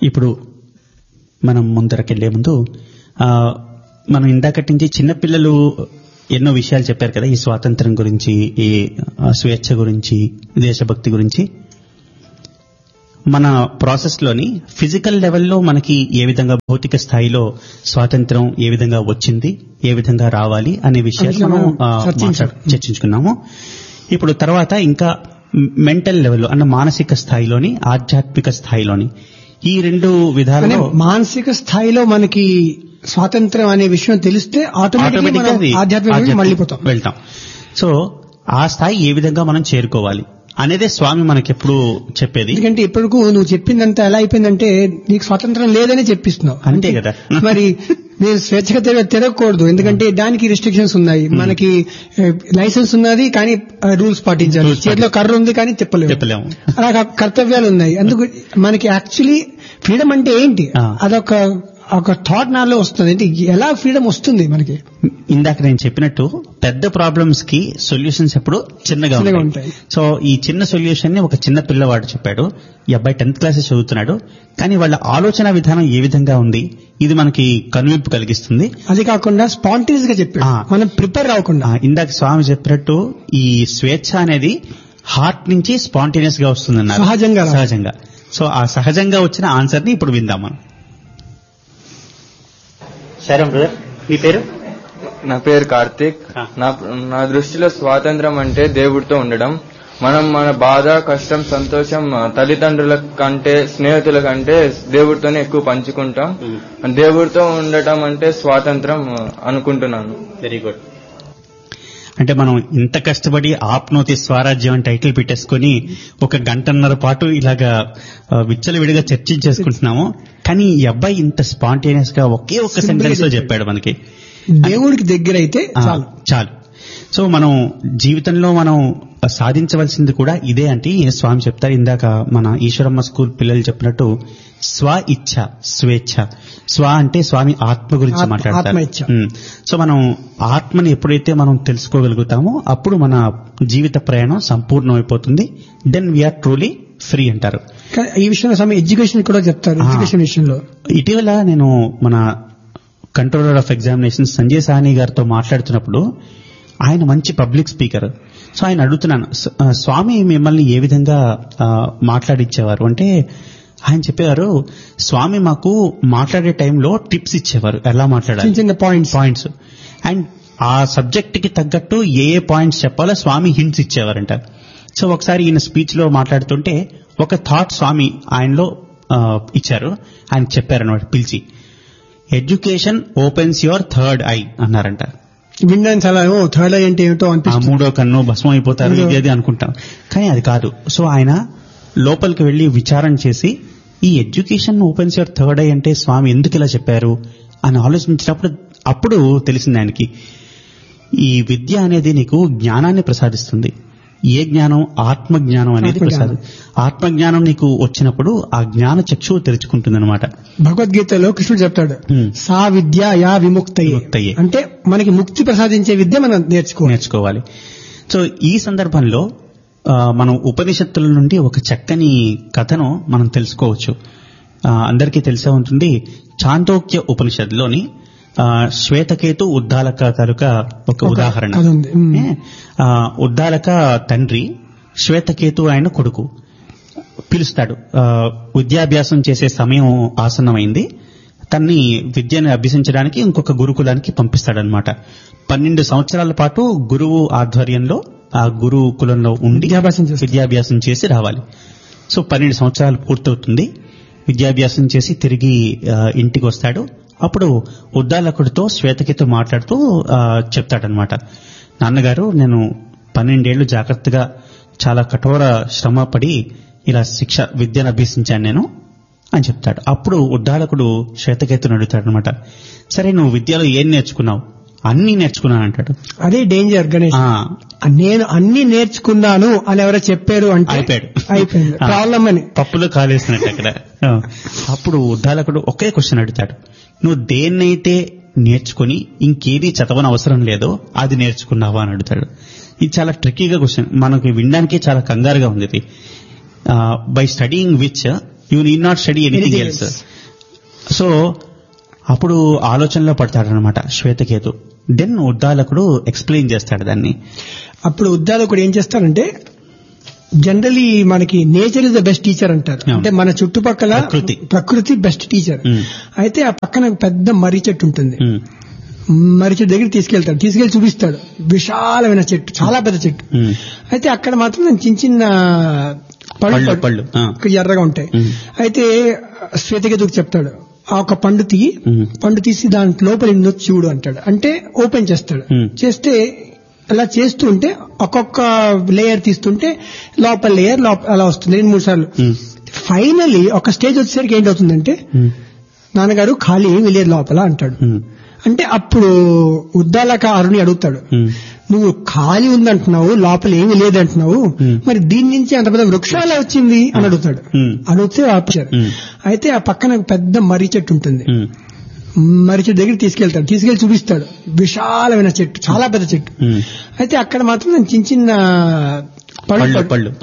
ఇప్పుడు మనం ముందరకెళ్లే ముందు ఆ, మనం ఇందాకటి నుంచి చిన్నపిల్లలు ఎన్నో విషయాలు చెప్పారు కదా ఈ స్వాతంత్రం గురించి ఈ ఆ, స్వేచ్ఛ గురించి దేశభక్తి గురించి మన ప్రాసెస్ లోని ఫిజికల్ లెవెల్లో మనకి ఏ విధంగా భౌతిక స్థాయిలో స్వాతంత్రం ఏ విధంగా వచ్చింది ఏ విధంగా రావాలి అనే విషయాలు అది మనం మనం ఆ, చర్చించాం. మాట్లాడు- చర్చించుకున్నాము ఇప్పుడు తర్వాత ఇంకా మెంటల్ లెవెల్లో అంటే మానసిక స్థాయిలోని ఆధ్యాత్మిక స్థాయిలోని ఈ రెండు అనే విధాలలో మానసిక స్థాయిలో మనకి స్వాతంత్రం అనే విషయం తెలిస్తే ఆటోమేటిక్ ఆటోమేటిక్గా అది ఆధ్యాత్మిక ఆధ్యాత్మిక మళ్ళీపోతాం వెళ్తాం సో ఆ స్థాయి ఏ విధంగా మనం చేరుకోవాలి అనేదే స్వామి మనకెప్పుడు చెప్పేది ఎందుకంటే ఇప్పటికు నువ్వు చెప్పిందంతా ఎలా అయిపోయిందంటే నీకు స్వాతంత్రం లేదని చెప్పిస్తున్నావు అంతే కదా. మరి నేను స్వేచ్ఛగా తిరగ తిరగకూడదు ఎందుకంటే దానికి రిస్ట్రిక్షన్స్ ఉన్నాయి మనకి లైసెన్స్ ఉన్నది కానీ రూల్స్ పాటించాలి Rules చేతిలో కర్ర ఉంది కానీ తిప్పలేము చెప్పలేము అలా కా- కర్తవ్యాలు ఉన్నాయి అందుకు మనకి యాక్చువల్లీ ఫ్రీడమ్ అంటే ఏంటి ఆ. అదొక ఒక థాట్ నాలో వస్తుంది అంటే ఎలా ఫ్రీడమ్ వస్తుంది మనకి ఇందాక నేను చెప్పినట్టు పెద్ద ప్రాబ్లమ్స్ కి సొల్యూషన్స్ ఎప్పుడు చిన్నగా చిన్నగా ఉంటాయి ఉంటాయి. సో ఈ చిన్న సొల్యూషన్ ని ఒక చిన్న పిల్లవాడు చెప్పాడు ఈ అబ్బాయి టెన్త్ క్లాసెస్ చదువుతున్నాడు కానీ వాళ్ళ ఆలోచన విధానం ఏ విధంగా ఉంది ఇది మనకి కనువిప్పు కలిగిస్తుంది అది కాకుండా స్పాంటేనియస్ గా చెప్పాడు ఆ. మనం ప్రిపేర్ అవ్వకుండా ఆ, ఇందాక స్వామి చెప్పినట్టు ఈ స్వేచ్ఛ అనేది హార్ట్ నుంచి స్పాంటేనియస్ గా వస్తుందన్నారు సహజంగా రావాలి. సహజంగా సో ఆ సహజంగా వచ్చిన ఆన్సర్ ని ఇప్పుడు విందాం మనం సరే బ్రదర్ మీ పేరు నా పేరు కార్తీక్ ఆ. నా నా దృష్టిలో స్వాతంత్రం అంటే దేవుడితో ఉండడం మనం మన బాధ కష్టం సంతోషం ఆ, తల్లిదండ్రుల కంటే స్నేహితుల కంటే దేవుడితోనే ఎక్కువ పంచుకుంటాం దేవుడితో ఉండటం అంటే స్వాతంత్రం ఆ, అనుకుంటున్నాను వెరీ గుడ్ అంటే మనం ఇంత కష్టపడి ఆప్నోతి స్వరాజ్యం అని టైటిల్ పెట్టేసుకొని ఒక గంటన్నర పాటు ఇలాగా ఆ, విచ్చలవిడిగా చర్చించేసుకుంటున్నాము కానీ ఈ అబ్బాయి ఇంత స్పాంటేనియస్ గా ఒకే ఒక్క Simple గా సెంటెన్స్ లో చెప్పాడు. చెప్పాడు మనకి దేవుడికి దగ్గర అయితే ఆ, చాలు చాలు సో మనం జీవితంలో మనం సాధించవలసింది కూడా ఇదే అంటే స్వామి చెప్తారు ఇందాక మన ఈశ్వరమ్మ స్కూల్ పిల్లలు చెప్పినట్టు స్వ ఇచ్ఛ స్వేచ్ఛ స్వ అంటే స్వామి ఆత్మ గురించి ఆత్మ- మాట్లాడతారు ఆత్మ ఇచ్ఛ. ఉమ్. సో మనం ఆత్మని ఎప్పుడైతే మనం తెలుసుకోగలుగుతామో అప్పుడు మన జీవిత ప్రయాణం సంపూర్ణమైపోతుంది దెన్ వీఆర్ ట్రూలీ ఫ్రీ అంటారు కానీ ఈ విషయంలో స్వామి ఎడ్యుకేషన్ కూడా చెప్తారు ఆ. ఎడ్యుకేషన్ విషయంలో ఇటీవల నేను మన controller of examination Sanjay Sahani గారితో మాట్లాడుతున్నప్పుడు ఆయన మంచి పబ్లిక్ స్పీకర్ సో ఆయన అడుగుతున్నాను "స- ఆ, స్వామి మిమ్మల్ని ఏ విధంగా ఆ, మాట్లాడిచ్చేవారు అంటే ఆయన చెప్పేవారు స్వామి మాకు మాట్లాడే టైంలో టిప్స్ ఇచ్చేవారు ఎలా మాట్లాడాలి చిన్న చిన్న పాయింట్స్ పాయింట్స్ అండ్ ఆ సబ్జెక్ట్ కి తగ్గట్టు ఏ ఏ పాయింట్స్ చెప్పాలో స్వామి హింట్స్ ఇచ్చేవారంట సో ఒకసారి ఈయన స్పీచ్ లో మాట్లాడుతుంటే ఒక థాట్ స్వామి ఆయనలో ఆ, ఇచ్చారు ఆయన చెప్పారన్నమాట పిలిచి education opens your third eye అన్నారంట వినడానికి చాలా ఓ థర్డ్ ఐ అంటే ఏమిటో ఆ అనిపిస్తుంది మూడో కన్ను భస్మం అయిపోతారు మూడో- ఇది అది అనుకుంటాం కానీ అది కాదు సో ఆయన లోపలికి వెళ్లి విచారణ చేసి ఈ education opens your third eye అంటే స్వామి ఎందుకు ఇలా చెప్పారు అని ఆలోచించినప్పుడు అప్పుడు తెలిసింది ఆయనకి ఈ విద్య అనేది నీకు జ్ఞానాన్ని ప్రసాదిస్తుంది ఏ జ్ఞానం ఆత్మ జ్ఞానం అనేది ఆత్మజ్ఞానం. ప్రసాదం ఆత్మ జ్ఞానం నీకు వచ్చినప్పుడు ఆ జ్ఞాన చక్షువు తెరుచుకుంటుంది అనమాట భగవద్గీతలో కృష్ణుడు చెప్తాడు Hmm. సా విద్య యా విముక్తయే విముక్తయే. అంటే మనకి ముక్తి ప్రసాదించే విద్య మనం నేర్చుకోవాలి నేర్చుకోవాలి సో ఈ సందర్భంలో ఆ, మనం ఉపనిషత్తుల నుండి ఒక చక్కని కథను మనం తెలుసుకోవచ్చు ఆ, అందరికీ తెలిసే ఉంటుంది చాందోక్య ఉపనిషత్తులోని ఆ, శ్వేతకేతు ఉద్దాలక తాలూకా ఒక ఒక ఉదాహరణ కథ ఉంది. మ్మ్. ఏ, ఆ, ఉద్దాలక తండ్రి శ్వేతకేతు ఆయన కొడుకు పిలుస్తాడు ఆ, విద్యాభ్యాసం చేసే సమయం ఆసన్నమైంది తన్ని విద్యను అభ్యసించడానికి ఇంకొక గురుకులానికి పంపిస్తాడనమాట పన్నెండు సంవత్సరాల పాటు గురువు ఆధ్వర్యంలో ఆ గురుకులంలో ఉండి విద్యాభ్యాసం చేస్తాడు. విద్యాభ్యాసం చేసి రావాలి సో పన్నెండు సంవత్సరాలు పూర్తవుతుంది విద్యాభ్యాసం చేసి తిరిగి ఆ, ఇంటికి వస్తాడు అప్పుడు ఉద్దాలకుడితో శ్వేతకితో మాట్లాడుతూ ఆ, చెప్తాడనమాట నాన్నగారు నేను పన్నెండేళ్లు జాగ్రత్తగా చాలా కఠోర శ్రమ పడి ఇలా శిక్ష విద్యను అభ్యసించాను నేను అని చెప్తాడు అప్పుడు ఉద్దాలకుడు శ్వేతకేతుని అడుగుతాడు అనమాట సరే నువ్వు విద్యలో ఏం నేర్చుకున్నావు అన్ని నేర్చుకున్నాను అంటాడు అదే డేంజర్ గణేష్ ఆ, నేను అన్ని నేర్చుకున్నాను అని ఎవరో చెప్పారు అంటే అయిపోయాడు అయిపోయింది ఆ. ప్రాబ్లం అని పప్పులో కాలేసినట్టు అక్కడ ఆ. అప్పుడు ఉద్దాలకుడు ఒకే క్వశ్చన్ అడుగుతాడు నువ్వు దేన్నైతే నేర్చుకుని ఇంకేది చదవని అవసరం లేదో అది నేర్చుకున్నావా అని అడుగుతాడు ఇది చాలా ట్రిక్కీగా క్వశ్చన్ మనకి వినడానికి చాలా కంగారుగా ఉంది ఇది by studying which you need not study anything Anything else else. So అప్పుడు ఆలోచనలో పడతాడనమాట శ్వేతకేతు దెన్ ఉద్దాలకుడు ఎక్స్ప్లెయిన్ చేస్తాడు దాన్ని అప్పుడు ఉద్దాలకుడు ఏం చేస్తారంటే జనరలీ మనకి nature is the best teacher అంటారు అవును. అంటే మన చుట్టుపక్కల ప్రకృతి. ప్రకృతి బెస్ట్ టీచర్ Hmm. అయితే ఆ పక్కన పెద్ద మర్రి చెట్టు ఉంటుంది ఉమ్, మర్రి చెట్టు దగ్గర తీసుకెళ్తాడు తీసుకెళ్లి చూపిస్తాడు విశాలమైన చెట్టు చాలా పెద్ద చెట్టు ఉమ్, అయితే అక్కడ మాత్రం చిన్న చిన్న పళ్ళు, పళ్ళు పళ్ళు, ఆ. ఎర్రగా ఉంటాయి Hmm. అయితే శ్వేతకేతుకు చెప్తాడు ఆ ఒక పండు తీయి Hmm. పండు తీసి దాని లోపల ఎన్నో చూడు అంటాడు అంటే ఓపెన్ చేస్తాడు Hmm. చేస్తే అలా చేస్తుంటే ఒక్కొక్క లేయర్ తీస్తుంటే లోపల లేయర్ లోపల అలా వస్తుంది రెండు మూడు సార్లు ఉమ్, ఫైనలీ ఒక స్టేజ్ వచ్చేసరికి ఏంటవుతుందంటే ఉమ్, నాన్నగారు ఖాళీ ఏమీ లేదు లోపల అంటాడు ఉమ్, అంటే అప్పుడు ఉద్దాలక అరుణి అడుగుతాడు ఉమ్, నువ్వు ఖాళీ ఉందంటున్నావు లోపల ఏమీ లేదంటున్నావు Hmm. మరి దీని నుంచి అంత పెద్ద వృక్షం ఎలా వచ్చింది అని అడుగుతాడు Hmm. అడిగితే ఆపారు Hmm. అయితే ఆ పక్కన పెద్ద మర్రి చెట్టు ఉంటుంది ఉమ్, మర్రి చెట్టు దగ్గర తీసుకెళ్తాడు తీసుకెళ్లి చూపిస్తాడు విశాలమైన చెట్టు చాలా పెద్ద చెట్టు ఉమ్. అయితే అక్కడ మాత్రం చిన్న చిన్న పళ్ళు, పళ్ళు.